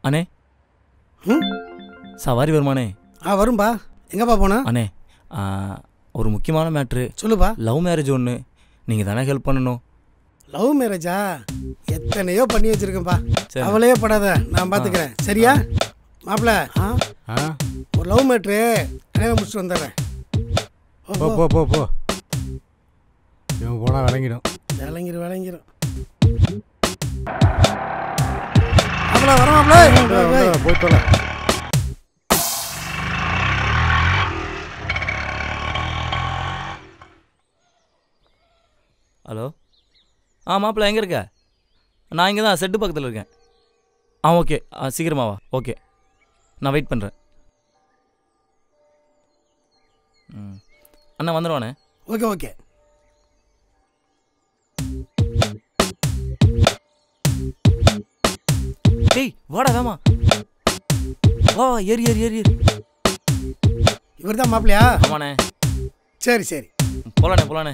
அண்ணே ம் சவாரி வருமானே ஆ வரும்பா எங்கப்பா போனா அண்ணே ஆ, ஒரு முக்கியமான மேட்ரு சொல்லுப்பா லவ் மேரேஜ் ஒன்று நீங்கள் தானே ஹெல்ப் பண்ணணும் லவ் மேரேஜா எத்தனையோ பண்ணி வச்சிருக்கேன்ப்பா சரி. அவளையே படாத நான் பார்த்துக்கிறேன் சரியா மாப்பிள ஆ ஆ ஒரு லவ் மேட்ரு கல்யாணம் முடிச்சுட்டு வந்துடுறேன் ஓ, போ போ. போ போ போ இவன் போனால் விளங்கிடும் விளங்கிரும் விளங்கிரும் மாப்பிள வர மாப்பிள இந்தா, இந்தா, போய் தொலை ஹலோ ஆ மாப்பிள்ள எங்கே இருக்க நான் இங்கே தான் செட்டு பக்கத்தில் இருக்கேன் ஆ ஓகே ஆ சீக்கிரமா வா ஓகே நான் வெயிட் பண்ணுறேன் ம் அண்ணா வந்துடுவானே ஓகே ஓகே டேய் வாடா வேமா வா வா ஏறி ஏறி ஏறி ஏறி இவர் தான் மாப்பிளையா ஆமாண்ணே சரி சரி போலாண்ணே போலாண்ணே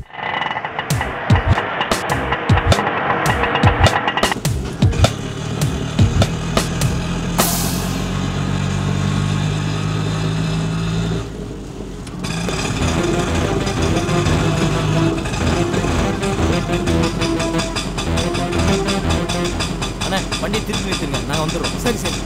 அண்ணே வண்டி திருப்பி நிறுத்துங்க நாங்கள் வந்துடுறோம் சரி சரி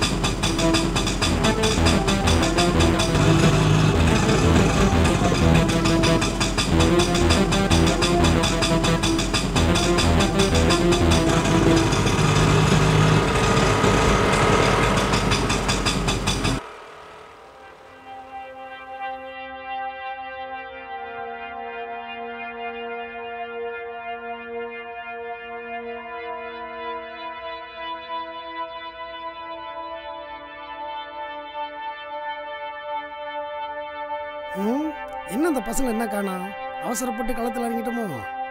ம் என்ன அந்த பசங்க என்ன காணோம் அவசரப்பட்டு களத்தில் இறங்கிட்டோமோ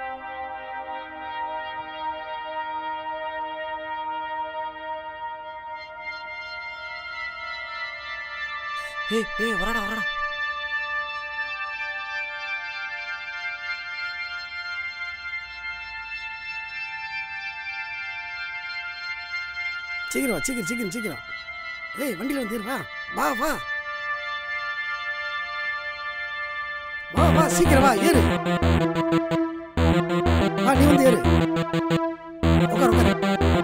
ஏய் ஏய் வரடா வரடா சீக்கிரம் வா சீக்கிரம் சீக்கிரம் சீக்கிரம் ஏய் வண்டியில் வந்து ஏறு, வா வா வா வா வா சீக்கிரம் வா ஏறு வா நீ வந்து ஏறு உட்கார் உட்கார்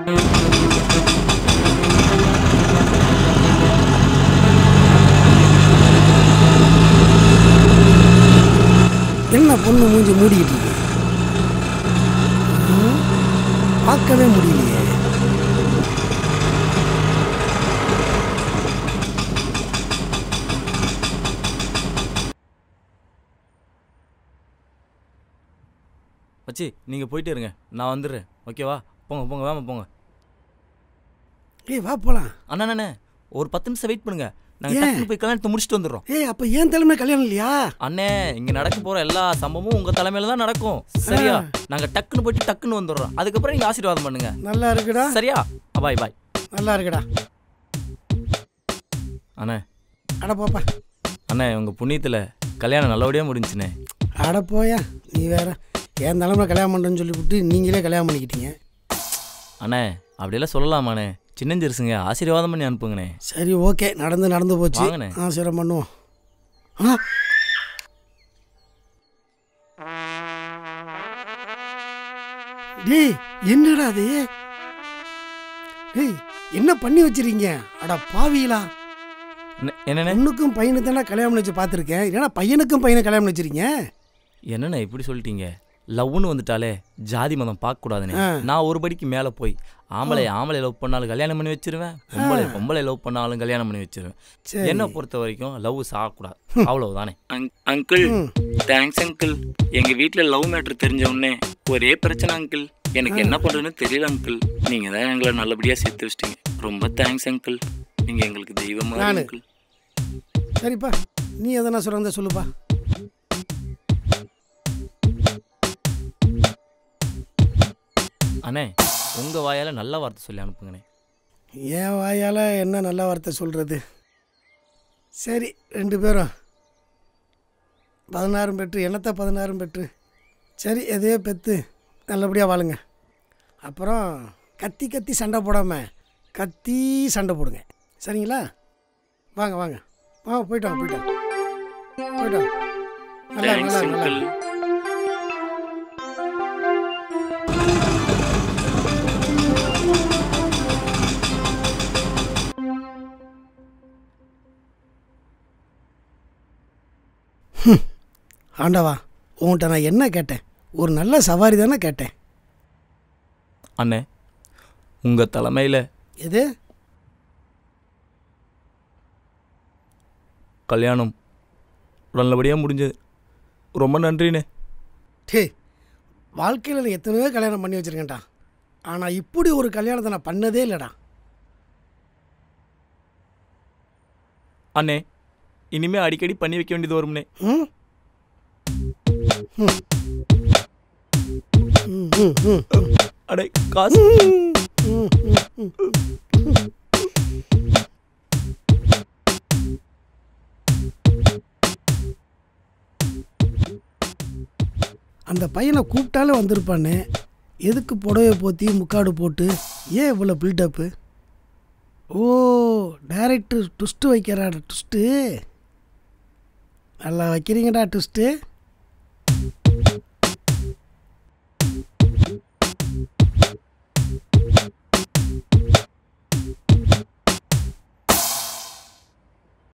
என்ன பொண்ணு மூஞ்சி மூடிக்கிட்டு இருக்கு ம், பார்க்கவே முடியலையே மச்சி நீங்கள் போயிட்டே இருங்க நான் வந்துடுறேன் ஓகேவா போங்க போங்க வேமா போங்க ஏய் வா போலாம் அண்ணா அண்ணே ஒரு பத்து நிமிஷம் வெயிட் பண்ணுங்க நாங்கள் ஏன்? டக்குனு போய் கல்யாணத்தை முடிச்சுட்டு வந்துடுறோம் ஏய் அப்ப ஏன் தலைமை கல்யாணம் இல்லையா அண்ணே இங்க நடக்க போற எல்லா சம்பவமும் உங்க தலைமையில தான் நடக்கும் சரியா நாங்க டக்குன்னு போயிட்டு டக்குன்னு வந்துடுறோம் அதுக்கப்புறம் நீங்க ஆசீர்வாதம் பண்ணுங்க நல்லா இருக்குடா சரியா பாய் பாய் நல்லா இருக்குடா அண்ணே அட போப்பா அண்ணே உங்க புண்ணியத்துல கல்யாணம் நல்லபடியா முடிஞ்சுண்ணே அட போயா நீ வேற என் தலைமை கல்யாணம் பண்ணுறேன்னு சொல்லிவிட்டு நீங்களே கல்யாணம் பண்ணிக்கிட்டீங்க அண்ணே அப்படியெல்லாம் சொல்லலாமாண்ணே சின்னஞ்சிருசுங்க ஆசீர்வாதம் பண்ணி அனுப்புங்கண்ணே சரி ஓகே நடந்து நடந்து போச்சு வாங்கண்ணே. ஆசீர்வாதம் பண்ணுவோம் ஆ டேய் என்னடா அது டேய் என்ன பண்ணி வச்சிருக்கீங்க அட பாவிகளா என்ன- என்னண்ணே பொண்ணுக்கும் பையனுக்கு தானே கல்யாணம் பண்ணி வச்சு பார்த்துருக்கேன் ஏன்னா பையனுக்கும் பையனை கல்யாணம் பண்ணி வச்சிருக்கீங்க என்னண்ணே இப்படி சொல்லிட்டீங்க லவ்னு வந்துட்டாலே ஜாதி மதம் பார்க்க கூடாதுண்ணே ஆ. நான் ஒரு படிக்கு மேல போய் ஆம்பளை ஆம்பளை லவ் பண்ணாலும் கல்யாணம் பண்ணி வச்சிருவேன் பொம்பளை பொம்பளை லவ் பண்ணாலும் கல்யாணம் பண்ணி வச்சிருவேன் சரி என்னை பொறுத்த வரைக்கும் லவ் சாகக்கூடாது அவ்வளவுதானே அங்கிள் ம். தேங்க்ஸ் அங்கிள் எங்க வீட்ல லவ் மேட்டர் தெரிஞ்ச உடனே ஒரே பிரச்சனை அங்கிள் எனக்கு என்ன பண்றதுன்னு தெரியல அங்கிள் நீங்க தான் எங்களை நல்லபடியா சேர்த்து வச்சிட்டீங்க ரொம்ப தேங்க்ஸ் அங்கிள் நீங்க எங்களுக்கு தெய்வமா நானு. அங்கிள் சரிப்பா நீ எதனா சொல்கிறத சொல்லுப்பா அண்ணே உங்க வாயால நல்ல வார்த்தை சொல்லி அனுப்புங்கண்ணே என் வாயால் என்ன நல்ல வார்த்தை சொல்கிறது சரி ரெண்டு பேரும் பதினாறும் பெற்று என்னத்தை பதினாறும் பெற்று சரி எதையோ பெற்று நல்லபடியாக வாழுங்க அப்புறம் கத்தி கத்தி சண்டை போடாமல் கத்தி சண்டை போடுங்க சரிங்களா வாங்க வாங்க வாங்க போயிட்டு வாங்க போயிட்டு வாங்க போயிட்டு வாங்க நல்லா தேங்க்ஸ் நல்லா நல்லா அங்கிள் ஆண்டவா உன்கிட்ட நான் என்ன கேட்டேன் ஒரு நல்ல சவாரி தானே கேட்டேன் அண்ணே உங்கள் தலைமையில் எது கல்யாணம் நல்லபடியாக முடிஞ்சது ரொம்ப நன்றிண்ணே டே வாழ்க்கையில் நான் எத்தனையோ கல்யாணம் பண்ணி வச்சுருக்கேன்டா ஆனால் இப்படி ஒரு கல்யாணத்தை நான் பண்ணதே இல்லைடா அண்ணே இனிமே அடிக்கடி பண்ணி வைக்க வேண்டியது வரும்னே ம் ம். ம், ம், ம், ம். அடே காசு ம், ம், ம். அந்த பையனை கூப்பிட்டாலே வந்திருப்பானே எதுக்கு புடவை போத்தி முக்காடு போட்டு ஏன் இவ்வளோ பில்டப்பு ஓ டைரக்டர் ட்விஸ்ட்டு வைக்கிறாடா ட்விஸ்ட்டு நல்லா வைக்கிறீங்கடா ட்விஸ்ட்டு